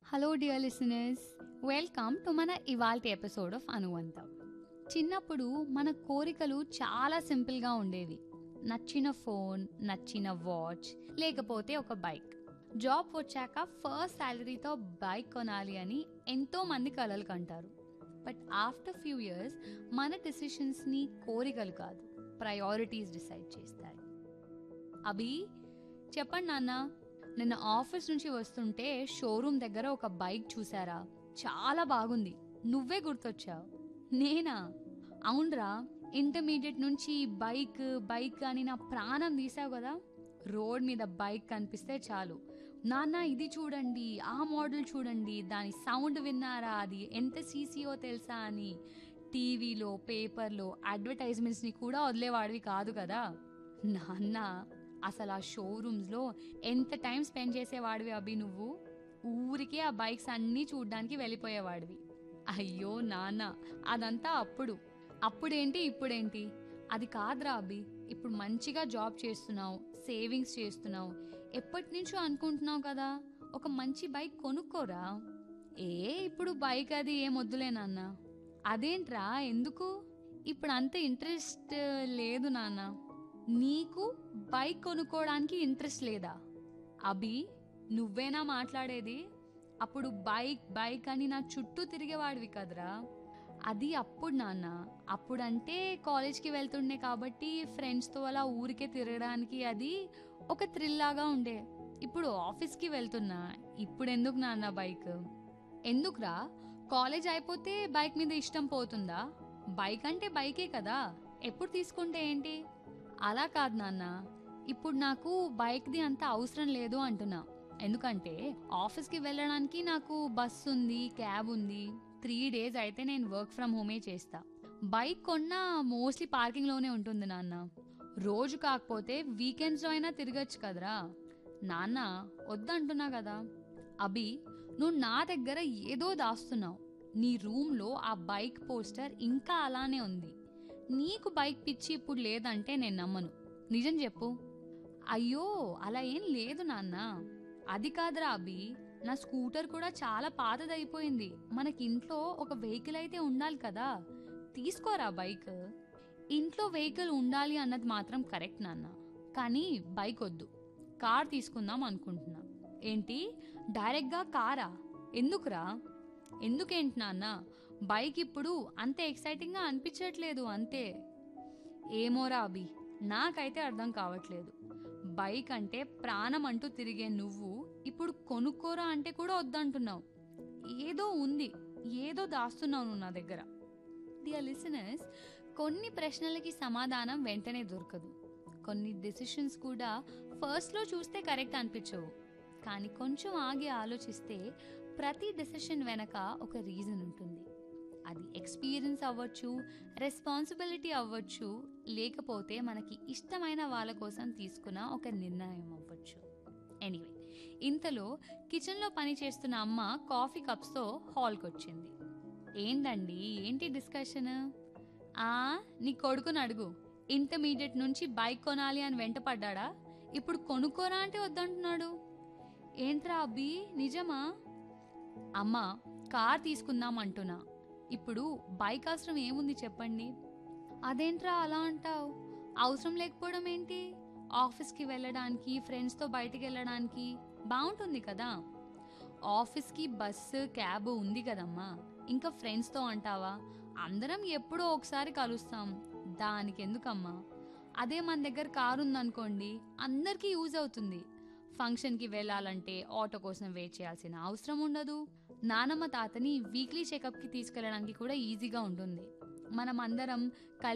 hello dear listeners welcome to మన ఇవాల్టి episode of అనువంతం చిన్నప్పుడు మన కోరికలు చాలా సింపుల్గా ఉండేవి నచ్చిన ఫోన్ నచ్చిన వాచ్ లేకపోతే ఒక బైక్ జాబ్ వచ్చాక ఫస్ట్ శాలరీతో బైక్ కొనాలి అని ఎంతో మంది కలలు కంటారు బట్ ఆఫ్టర్ ఫ్యూ ఇయర్స్ మన డెసిషన్స్ని కోరికలు కాదు ప్రయారిటీస్ డిసైడ్ చేస్తాయి అభి చెప్పండి నాన్న నిన్న ఆఫీస్ నుంచి వస్తుంటే షోరూమ్ దగ్గర ఒక బైక్ చూసారా చాలా బాగుంది నువ్వే గుర్తొచ్చావు నేనా అవునరా ఇంటర్మీడియట్ నుంచి బైక్ బైక్ అని నా ప్రాణం తీసావు కదా రోడ్ మీద బైక్ కనిపిస్తే చాలు నాన్న ఇది చూడండి ఆ మోడల్ చూడండి దాని సౌండ్ విన్నారా అది ఎంత సీసీఓ తెలుసా అని టీవీలో పేపర్లో అడ్వర్టైజ్మెంట్స్ని కూడా వదిలేవాడివి కాదు కదా నాన్న అసలు ఆ షోరూమ్స్లో ఎంత టైం స్పెండ్ చేసేవాడివి అభి నువ్వు ఊరికే ఆ బైక్స్ అన్నీ చూడ్డానికి వెళ్ళిపోయేవాడివి అయ్యో నాన్న అదంతా అప్పుడు అప్పుడేంటి ఇప్పుడేంటి అది కాదురా అభి ఇప్పుడు మంచిగా జాబ్ చేస్తున్నావు సేవింగ్స్ చేస్తున్నావు ఎప్పటి నుంచో అనుకుంటున్నావు కదా ఒక మంచి బైక్ కొనుక్కోరా ఏ ఇప్పుడు బైక్ అది ఏం వద్దులే నాన్న అదేంట్రా ఎందుకు ఇప్పుడు అంత ఇంట్రెస్ట్ లేదు నాన్న నీకు బైక్ కొనుక్కోవడానికి ఇంట్రెస్ట్ లేదా అభి నువ్వేనా మాట్లాడేది అప్పుడు బైక్ బైక్ అని నా చుట్టూ తిరిగేవాడివి కదరా అది అప్పుడు నాన్న అప్పుడంటే కాలేజ్కి వెళ్తుండే కాబట్టి ఫ్రెండ్స్తో అలా ఊరికే తిరగడానికి అది ఒక థ్రిల్ లాగా ఉండే ఇప్పుడు ఆఫీస్కి వెళ్తున్నా ఇప్పుడు ఎందుకు నాన్న బైక్ ఎందుకురా కాలేజ్ అయిపోతే బైక్ మీద ఇష్టం పోతుందా బైక్ అంటే బైకే కదా ఎప్పుడు తీసుకుంటే ఏంటి అలా కాదు నాన్న ఇప్పుడు నాకు బైక్ది అంత అవసరం లేదు అంటున్నా ఎందుకంటే ఆఫీస్కి వెళ్ళడానికి నాకు బస్ ఉంది క్యాబ్ ఉంది త్రీ డేస్ అయితే నేను వర్క్ ఫ్రమ్ హోమే చేస్తా బైక్ కొన్నా మోస్ట్లీ పార్కింగ్లోనే ఉంటుంది నాన్న రోజు కాకపోతే వీకెండ్స్లో అయినా తిరగచ్చు కదరా నాన్న వద్దంటున్నా కదా అభి నువ్వు నా దగ్గర ఏదో దాస్తున్నావు నీ రూమ్లో ఆ బైక్ పోస్టర్ ఇంకా అలానే ఉంది నీకు బైక్ పిచ్చి ఇప్పుడు లేదంటే నేను నమ్మను నిజం చెప్పు అయ్యో అలా ఏం లేదు నాన్న అది కాదురా అభి నా స్కూటర్ కూడా చాలా పాతదైపోయింది మనకి ఇంట్లో ఒక వెహికల్ అయితే ఉండాలి కదా తీసుకోరా బైక్ ఇంట్లో వెహికల్ ఉండాలి అన్నది మాత్రం కరెక్ట్ నాన్న కానీ బైక్ వద్దు కార్ తీసుకుందాం అనుకుంటున్నా ఏంటి డైరెక్ట్గా కారా ఎందుకురా ఎందుకేంటి నాన్న బైక్ ఇప్పుడు అంత ఎక్సైటింగ్గా అనిపించట్లేదు అంతే ఏమోరా అభి నాకైతే అర్థం కావట్లేదు బైక్ అంటే ప్రాణం అంటూ తిరిగే నువ్వు ఇప్పుడు కొనుక్కోరా అంటే కూడా వద్దంటున్నావు ఏదో ఉంది ఏదో దాస్తున్నావు నువ్వు నా దగ్గర డియర్ లిసనర్స్ కొన్ని ప్రశ్నలకి సమాధానం వెంటనే దొరకదు కొన్ని డెసిషన్స్ కూడా ఫస్ట్లో చూస్తే కరెక్ట్ అనిపించవు కానీ కొంచెం ఆగి ఆలోచిస్తే ప్రతి డెసిషన్ వెనక ఒక రీజన్ ఉంటుంది అది ఎక్స్పీరియన్స్ అవ్వచ్చు రెస్పాన్సిబిలిటీ అవ్వచ్చు లేకపోతే మనకి ఇష్టమైన వాళ్ళ కోసం తీసుకున్న ఒక నిర్ణయం అవ్వచ్చు ఎనీవే ఇంతలో కిచెన్లో పని చేస్తున్న అమ్మ కాఫీ కప్స్తో హాల్కి వచ్చింది ఏంటండి ఏంటి డిస్కషన్ ఆ నీ కొడుకుని అడుగు ఇంటర్మీడియట్ నుంచి బైక్ కొనాలి అని వెంటపడ్డా ఇప్పుడు కొనుక్కోరా అంటే వద్దంటున్నాడు ఏంట్రా అబ్బి నిజమా అమ్మా కార్ తీసుకుందాం అంటున్నా ఇప్పుడు బైక్ అవసరం ఏముంది చెప్పండి అదేంట్రా అలా అంటావు అవసరం లేకపోవడం ఏంటి ఆఫీస్కి వెళ్ళడానికి ఫ్రెండ్స్తో బయటికి వెళ్ళడానికి బాగుంటుంది కదా ఆఫీస్కి బస్సు క్యాబ్ ఉంది కదమ్మా ఇంకా ఫ్రెండ్స్తో అంటావా అందరం ఎప్పుడో ఒకసారి కలుస్తాం దానికి ఎందుకమ్మా అదే మన దగ్గర కారు ఉందనుకోండి అందరికీ యూజ్ అవుతుంది ఫంక్షన్కి వెళ్ళాలంటే ఆటో కోసం వెయిట్ చేయాల్సిన అవసరం ఉండదు నానమ్మ తాతని వీక్లీ చెకప్కి తీసుకెళ్ళడానికి కూడా ఈజీగా ఉంటుంది మనం అందరం కలిసి